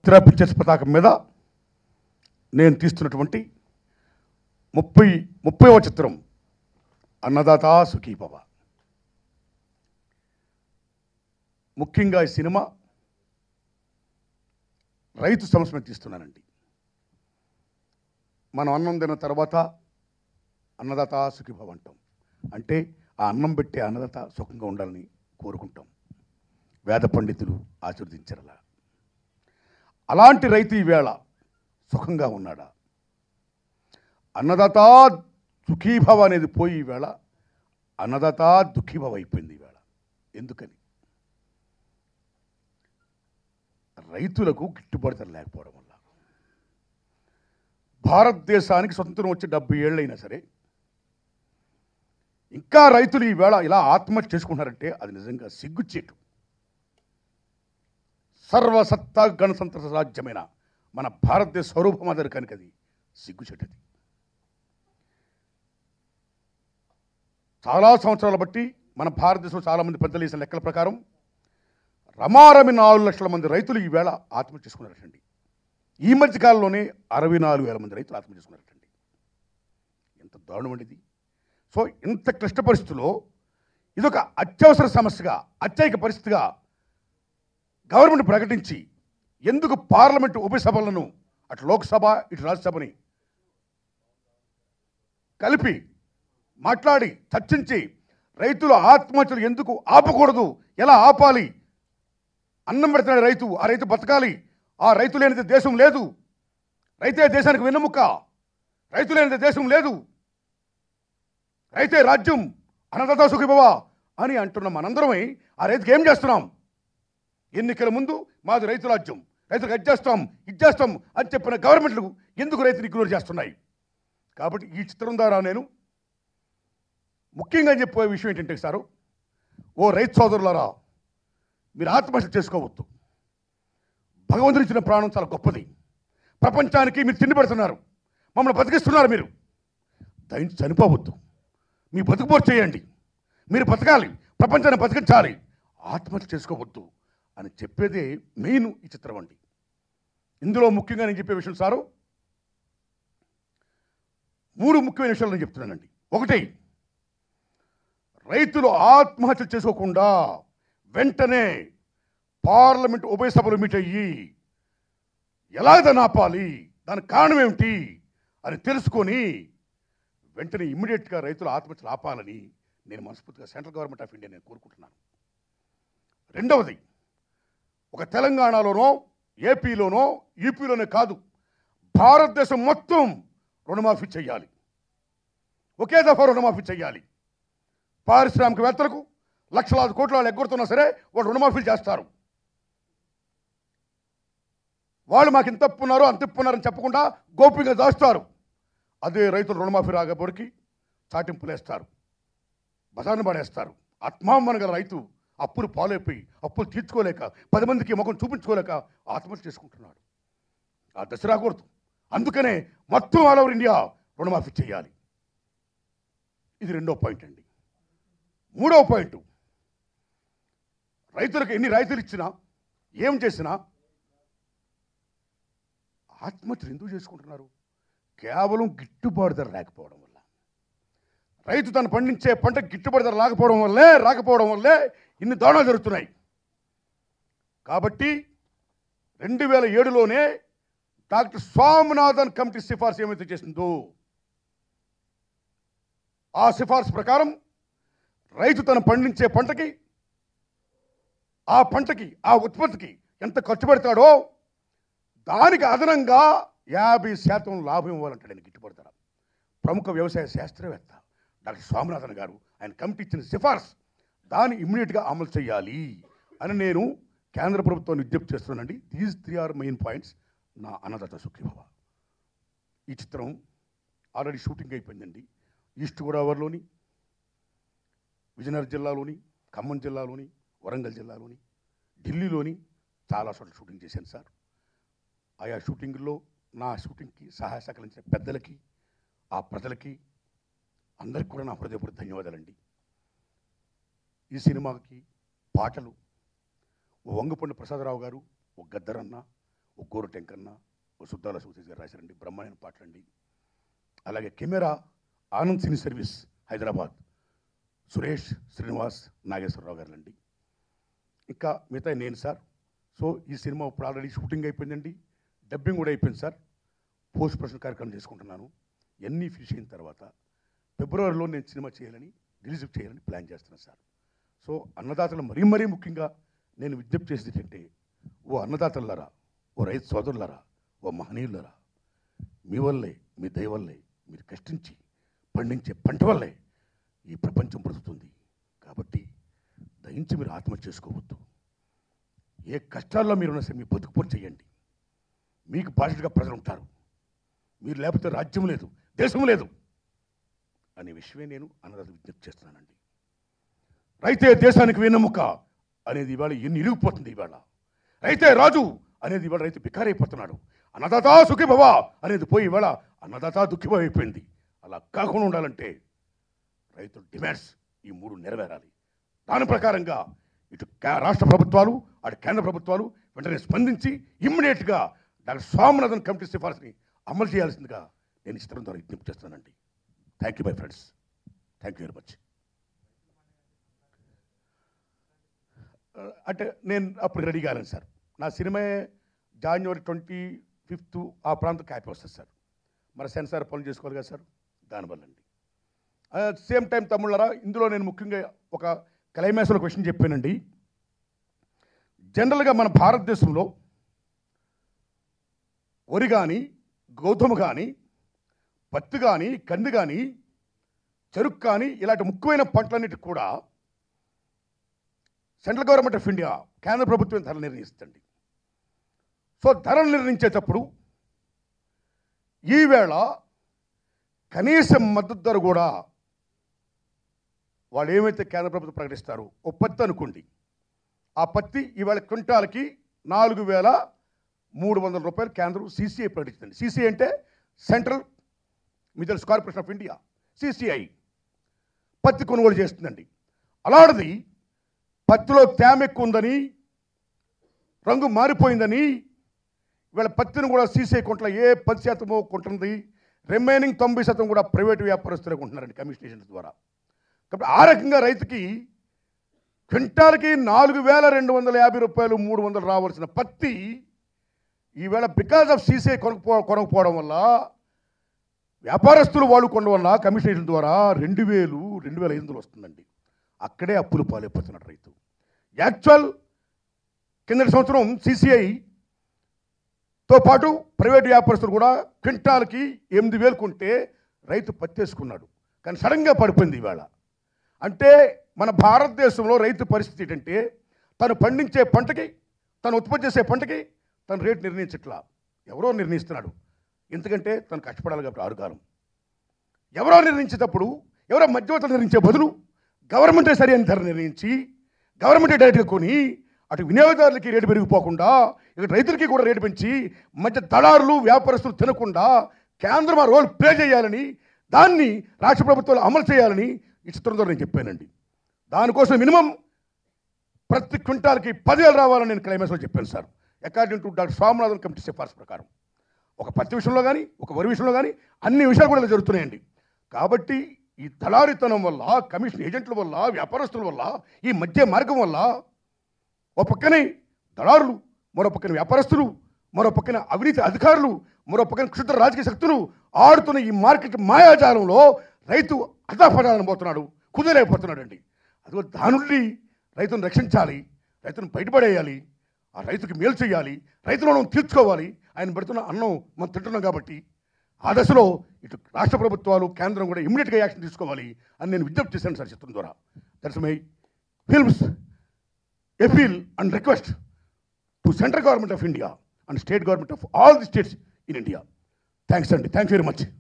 చిత్ర pictures పతాకం మీద నేను తీస్తున్నటువంటి ముప్పై ముప్పైవ చిత్రం అన్నదాత సుఖీభవ ముఖ్యంగా ఈ సినిమా రైతు సమస్య మీద తీస్తున్నానండి మనం అన్నం తిన్న తర్వాత అన్నదాత సుఖీభవ అంటాం అంటే ఆ అన్నం పెట్టే అన్నదాత సుఖంగా ఉండాలని కోరుకుంటాం వేద పండితులు ఆశీర్వదించరలా అలాంటి రైతు ఈవేళ సుఖంగా ఉన్నాడా అన్నదాత సుఖీభవ అనేది పోయి ఈవేళ అన్నదాత దుఃఖీభవ అయిపోయింది ఈవేళ ఎందుకని రైతులకు గిట్టుబాటు ధర లేకపోవడం వల్ల భారతదేశానికి స్వతంత్రం వచ్చి డెబ్బై ఏళ్ళైనా సరే ఇంకా రైతులు ఈవేళ ఇలా ఆత్మహత్య చేసుకుంటున్నారంటే అది నిజంగా సిగ్గుచేటు సర్వసత్తా గణతంత్ర రాజ్యమైన మన భారతదేశ స్వరూపమాదరి కనుక అది సిగ్గుచెట్టది చాలా సంవత్సరాల బట్టి మన భారతదేశంలో చాలామంది పెద్దలు వేసిన లెక్కల ప్రకారం రమారమి నాలుగు లక్షల మంది రైతులు ఈవేళ ఆత్మహత్య చేసుకున్నారటండి ఈ మధ్య కాలంలోనే అరవై నాలుగు వేల మంది రైతులు ఆత్మహత్య చేసుకున్నారటండి ఎంత దారుణమండి సో ఇంత క్లిష్ట పరిస్థితుల్లో ఇదొక అత్యవసర సమస్యగా అత్యయిక పరిస్థితిగా గవర్నమెంట్ ప్రకటించి ఎందుకు పార్లమెంటు ఉభయ సభలను అటు లోక్సభ ఇటు రాజ్యసభని కలిపి మాట్లాడి చర్చించి రైతుల ఆత్మహత్యలు ఎందుకు ఆపకూడదు ఎలా ఆపాలి అన్నం పెడుతున్న రైతు ఆ రైతు బతకాలి ఆ రైతు లేనిది దేశం లేదు రైతే దేశానికి వెన్నెముక రైతు లేనిది దేశం లేదు రైతే రాజ్యం అన్నదాత సుఖిభవ అని అంటున్న మనందరమై ఆ రైతుకి ఏం చేస్తున్నాం ఎన్నికల ముందు మాది రైతు రాజ్యం రైతులకు అది చేస్తాం ఇది చేస్తాం అని చెప్పిన గవర్నమెంట్లు ఎందుకు రైతుని ఇగ్నోర్ చేస్తున్నాయి కాబట్టి ఈ చిత్రం ద్వారా నేను ముఖ్యంగా చెప్పే విషయం ఏంటంటే సారు ఓ రైతు సోదరులారా మీరు ఆత్మహత్య చేసుకోవద్దు భగవంతుడు ఇచ్చిన ప్రాణం చాలా గొప్పది ప్రపంచానికి మీరు తిండి పెడుతున్నారు మమ్మల్ని బతికిస్తున్నారు మీరు దయించి చనిపోవద్దు మీ బతుకుపోరు చేయండి మీరు బతకాలి ప్రపంచాన్ని బతికించాలి ఆత్మహత్య చేసుకోవద్దు అని చెప్పేదే మెయిన్ ఈ చిత్రం అండి ఇందులో ముఖ్యంగా నేను చెప్పే విషయం సారు మూడు ముఖ్యమైన విషయాలు నేను చెప్తున్నానండి ఒకటి రైతులు ఆత్మహత్య చేసుకోకుండా వెంటనే పార్లమెంట్ ఉభయ సభలు మీట్ అయ్యి ఎలా దాన్ని ఆపాలి దానికి కారణం ఏమిటి అని తెలుసుకొని వెంటనే ఇమ్మీడియట్గా రైతుల ఆత్మహత్యలు ఆపాలని నేను మనస్ఫూర్తిగా సెంట్రల్ గవర్నమెంట్ ఆఫ్ ఇండియా నేను కోరుకుంటున్నాను రెండవది ఒక తెలంగాణలోనో ఏపీలోనో యూపీలోనే కాదు భారతదేశం మొత్తం రుణమాఫీ చేయాలి ఒకే దఫా రుణమాఫీ చేయాలి పారిశ్రామికవేత్తలకు లక్షలాది కోట్ల వాళ్ళు ఎగ్గొడుతున్నా సరే వాళ్ళు రుణమాఫీలు చేస్తారు వాళ్ళు మాకు ఇంత ఇప్పున్నారు అంత ఇప్పున్నారని చెప్పకుండా గోప్యంగా దాస్తారు అదే రైతులు రుణమాఫీ రాకపోడికి చాటింపులు వేస్తారు బజార్ను పడేస్తారు ఆత్మామన గల రైతు అప్పులు పాలైపోయి అప్పులు తీర్చుకోలేక పది మందికి ముఖం చూపించుకోలేక ఆత్మహత్య చేసుకుంటున్నాడు ఆ దశ రాకూడదు అందుకనే మొత్తం ఆల్ ఓవర్ ఇండియా రుణమాఫీ చేయాలి ఇది రెండో పాయింట్ అండి మూడవ పాయింట్ రైతులకు ఎన్ని రైతులు ఇచ్చినా ఏం చేసినా ఆత్మహత్యలు ఎందుకు చేసుకుంటున్నారు కేవలం గిట్టుబాటు ధర లేకపోవడం వల్ల రైతు తను పండించే పంట గిట్టుబాటు ధర లేకపోవడం వల్లే రాకపోవడం వల్లే ఇన్ని దారుణాలు జరుగుతున్నాయి కాబట్టి రెండు వేల ఏడులోనే డాక్టర్ స్వామినాథన్ కమిటీ సిఫార్సు ఏమైతే చేసిందో ఆ సిఫార్సు ప్రకారం రైతు తను పండించే పంటకి ఆ పంటకి ఆ ఉత్పత్తికి ఎంత ఖర్చు పెడతాడో దానికి అదనంగా యాభై శాతం లాభం ఇవ్వాలంటాడు ఆయన గిట్టుబాటు ధర ప్రముఖ వ్యవసాయ శాస్త్రవేత్త డాక్టర్ స్వామినాథన్ గారు ఆయన కమిటీ ఇచ్చిన సిఫార్సు దాన్ని ఇమ్మీడియట్గా అమలు చేయాలి అని నేను కేంద్ర ప్రభుత్వాన్ని విజ్ఞప్తి చేస్తున్నానండి these three are main points నా అన్నదాత సుఖీభవ ఈ చిత్రం ఆల్రెడీ షూటింగ్ అయిపోయిందండి ఈస్ట్ గోదావరిలోని విజయనగరం జిల్లాలోని ఖమ్మం జిల్లాలోని వరంగల్ జిల్లాలోని ఢిల్లీలోని చాలా చోట్ల షూటింగ్ చేశాను సార్ ఆయా షూటింగ్లో నా షూటింగ్కి సహాయ సహకరించిన పెద్దలకి ఆ ప్రజలకి అందరికి కూడా నా హృదయపూర్వక ధన్యవాదాలండి ఈ సినిమాకి పాటలు ఓ వంగపండు ప్రసాదరావు గారు ఓ గద్దరన్న ఒక గోరు టెంకన్న ఒక సుద్దాల సూతేజ్ గారు రాశారండి బ్రహ్మాండ పాటలండి అలాగే camera Anand cine service Hyderabad Suresh Srinivas Nageswararao గారులండి ఇంకా మిగతా నేను సార్ సో ఈ సినిమా ఇప్పుడు ఆల్రెడీ షూటింగ్ అయిపోయిందండి డబ్బింగ్ కూడా అయిపోయింది సార్ పోస్ట్ ప్రొడక్షన్ కార్యక్రమం చేసుకుంటున్నాను ఎన్ని ఫినిష్ అయిన తర్వాత ఫిబ్రవరిలో నేను సినిమా చేయాలని రిలీజ్ చేయాలని ప్లాన్ చేస్తున్నాను సార్ సో అన్నదాతలు మరీ మరీ ముఖ్యంగా నేను విజ్ఞప్తి చేసేది ఏంటంటే ఓ అన్నదాతలారా ఓ రైతు సోదరులారా ఓ మహనీయులారా మీ వల్లే మీ దయ వల్లే మీరు కష్టించి పండించే పంట వల్లే ఈ ప్రపంచం బ్రతుకుతుంది కాబట్టి దయించి మీరు ఆత్మహత్య చేసుకోవద్దు ఏ కష్టాల్లో మీరు ఉన్నా సరే మీ బతుకుపోరు చేయండి మీకు బాధ్యతగా ప్రజలు ఉంటారు మీరు లేకపోతే రాజ్యం లేదు దేశం లేదు అనే విషయమే నేను అన్నదాత విజ్ఞప్తి చేస్తున్నానండి రైతే దేశానికి వెన్నెముక అనేది ఇవాళ ఎన్ని ఇరిగిపోతుంది ఇవాళ రైతే రాజు అనేది ఇవాళ రైతు బికారైపోతున్నాడు అన్నదాత సుఖిభవ అనేది పోయి ఇవాళ అన్నదాత దుఃఖిభవ అయిపోయింది అలా కాకుండా ఉండాలంటే రైతుల డిమాండ్స్ ఈ మూడు నెరవేరాలి దాని ప్రకారంగా ఇటు కా- రాష్ట్ర ప్రభుత్వాలు అటు కేంద్ర ప్రభుత్వాలు వెంటనే స్పందించి ఇమ్మీడియట్గా డాక్టర్ స్వామినాథన్ కమిటీ సిఫార్సుని అమలు చేయాల్సిందిగా నేను ఇష్టం ద్వారా విజ్ఞప్తి చేస్తానండి thank you my friends thank you very much అంటే నేను అప్పుడు రెడీ కాలేను సార్ నా సినిమా జాన్వరి ట్వంటీ ఫిఫ్త్ ఆ ప్రాంతం క్యాపీ వస్తుంది సార్ మరి సెన్సార్ పనులు చేసుకోవాలి కదా సార్ దానివల్ల అండి సేమ్ టైం తమ్ముళ్ళరా ఇందులో నేను ముఖ్యంగా ఒక క్లైమాక్స్లో క్వశ్చన్ చెప్పానండి జనరల్గా మన భారతదేశంలో వరి కానీ గౌతమ కానీ పత్తి కానీ కంది కానీ చెరుకు కానీ ఇలాంటి ముఖ్యమైన పంటలన్నిటికి కూడా సెంట్రల్ గవర్నమెంట్ ఆఫ్ ఇండియా కేంద్ర ప్రభుత్వం ధర నిర్ణయిస్తుంది సో ధరలు నిర్ణయించేటప్పుడు ఈవేళ కనీస మద్దతు ధర కూడా వాళ్ళు ఏమైతే కేంద్ర ప్రభుత్వం ప్రకటిస్తారో ఓ పత్తి అనుకోండి ఆ పత్తి ఇవాళ క్వింటాల్కి నాలుగు వేల మూడు వందల రూపాయలు కేంద్రం సీసీఐ ప్రకటిస్తుంది సీసీఐ అంటే సెంట్రల్ మిజల్స్ కార్పొరేషన్ ఆఫ్ ఇండియా సిసిఐ పత్తి కొనుగోలు చేస్తుందండి అలాంటిది పత్తిలో తేమ ఎక్కువ ఉందని రంగు మారిపోయిందని వీళ్ళ పత్తిని కూడా సీసీఐ కొంటల ఏ పది శాతమో కొంటుంది రిమైనింగ్ తొంభై శాతం కూడా ప్రైవేట్ వ్యాపారస్తులే కొంటున్నారండి కమిషన్ ఏజెంట్ల ద్వారా కాబట్టి ఆ రకంగా రైతుకి క్వింటాల్కి నాలుగు వేల రెండు వందల యాభై రూపాయలు మూడు వందలు రావాల్సిన పత్తి ఈవేళ బికాజ్ ఆఫ్ సీసీఐ కొనకపో కొనకపోవడం వల్ల వ్యాపారస్తులు వాళ్ళు కొనడం వల్ల కమిషన్ ఏజెంట్ ద్వారా రెండు వేలు రెండు వేల ఐదు వందలు వస్తుందండి అక్కడే అప్పులు పాలైపోతున్నాడు రైతు యాక్చువల్ కిందటి సంవత్సరం సిసిఐతో పాటు ప్రైవేట్ వ్యాపారస్తులు కూడా క్వింటాల్కి ఎనిమిది వేలు కొంటే రైతు పత్తేసుకున్నాడు కానీ సడన్గా పడిపోయింది ఇవాళ అంటే మన భారతదేశంలో రైతు పరిస్థితి ఏంటంటే తను పండించే పంటకి తను ఉత్పత్తి చేసే పంటకి తను రేటు నిర్ణయించట్లా ఎవరో నిర్ణయిస్తున్నాడు ఎందుకంటే తను కష్టపడాలి కాబట్టి ఆరుగాలం ఎవరో నిర్ణయించేటప్పుడు ఎవరో మధ్యవర్తులు నిర్ణయించే బదులు గవర్నమెంటే సరి అని ధర నిర్ణయించి గవర్నమెంటే డైరెక్ట్గా కొని అటు వినియోగదారులకి రేటు పెరిగిపోకుండా ఇక రైతులకి కూడా రేటు పెంచి మధ్య దళారులు వ్యాపారస్తులు తినకుండా కేంద్రం ఆ రోల్ ప్లే చేయాలని దాన్ని రాష్ట్ర ప్రభుత్వాలు అమలు చేయాలని ఈ చిత్రం ద్వారా నేను చెప్పానండి దానికోసం మినిమం ప్రతి క్వింటాల్కి పదివేలు రావాలని నేను క్లైమాక్స్లో చెప్పాను sir according to doctor Swaminathan committee సిఫార్సు ప్రకారం ఒక పత్తి విషయంలో కానీ ఒక వరి విషయంలో కానీ అన్ని విషయాలు కూడా ఇలా జరుగుతున్నాయండి కాబట్టి ఈ దళారితనం వల్ల కమిషన్ ఏజెంట్ల వల్ల వ్యాపారస్తుల వల్ల ఈ మధ్య మార్గం వల్ల ఒక పక్కనే దళారులు మరో పక్కన వ్యాపారస్తులు మరో పక్కన అవినీతి అధికారులు మరో పక్కన క్షుద్ర రాజకీయ శక్తులు ఆడుతున్న ఈ మార్కెట్ మాయాజాలంలో రైతు అదాపడాలని పోతున్నాడు కుదరైపోతున్నాడు అండి అదిగో దాని నుండి రైతును రక్షించాలి రైతును బయటపడేయాలి ఆ రైతుకి మేలు చేయాలి రైతుల రుణం తీర్చుకోవాలి ఆయన పెడుతున్న అన్నం మనం తింటున్నాం కాబట్టి ఆ దశలో ఇటు రాష్ట్ర ప్రభుత్వాలు కేంద్రం కూడా ఇమ్మీడియట్గా యాక్షన్ తీసుకోవాలి అని నేను విజ్ఞప్తి చేశాను సార్ చిత్రం ద్వారా that's my films appeal and request to central government of India and state government of all the states in India. Thanks, Andy. Thanks very much.